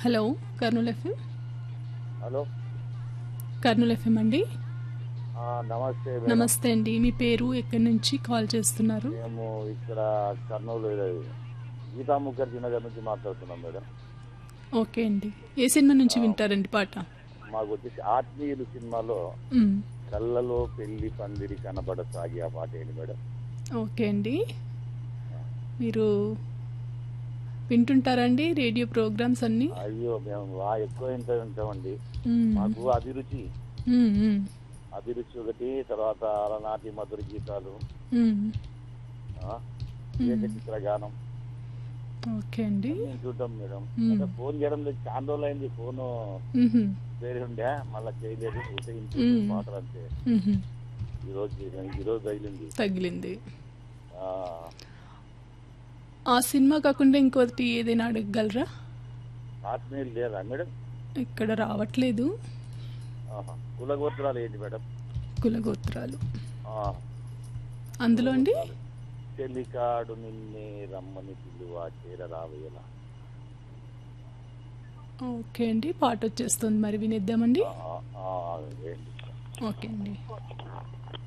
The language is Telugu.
Hello Kurnool FM hello Kurnool FM అండి ఆ, నమస్తే మేడం. నమస్తే అండి మీ పేరు ఎక్కడి నుంచి కాల్ చేస్తున్నారు మేము ఇక్కడ కర్నూలు గీతా ముఖర్జీ నగర్ నుంచి మాట్లాడుతున్నాం మేడం ఓకే అండి ఏ సినిమా నుంచి వింటారండి పాట మాకు వచ్చేసి ఆత్మీయులు సినిమాలో మ్, కళ్ళలో పెళ్లి పందిరి కనబడ సాగి ఆ పాట ఏంటి మేడం ఓకే అండి మీరు వింటుంటారండి రేడియో ప్రోగ్రామ్స్ అన్నీ అయ్యో మేము బాగా ఎక్కువ ఇంత ఉంటామండి మ్, మాకు అభిరుచి మ్, మ్, అభిరుచి ఒకటి తర్వాత అలనాటి మధుర గీతాలు మ్. ఆ, ఏకచిత్ర గానం ఓకే అండి మేము చూద్దాం మేడం మ్మ్. అంటే ఫోన్ చేయడం లేదు చాలా రోజులు అయింది ఫోన్ మ్హూ, వేరే ఉండే మళ్ళీ చేయలేదు ఉదయించి మ్మ్. పాటలు అంతే మ్హూ. ఈ రోజు ఈ రోజు తగిలింది తగిలింది ఆ, ఆ సినిమా కాకుండా ఇంకోటి ఏదైనా అడగగలరా ఆత్మీయులు లేరా మేడం ఇక్కడ రావట్లేదు ఆహా. కులగోత్రాలు ఏంటి మేడం కులగోత్రాలు ఆ, అందులో అండి చెలికాడు నిన్నే రమ్మని పిలువ చేరరావేలా ఓకే అండి పాట వచ్చేస్తుంది మరి వినేద్దామండి ఆ, ఆ, ఏంటి ఓకే అండి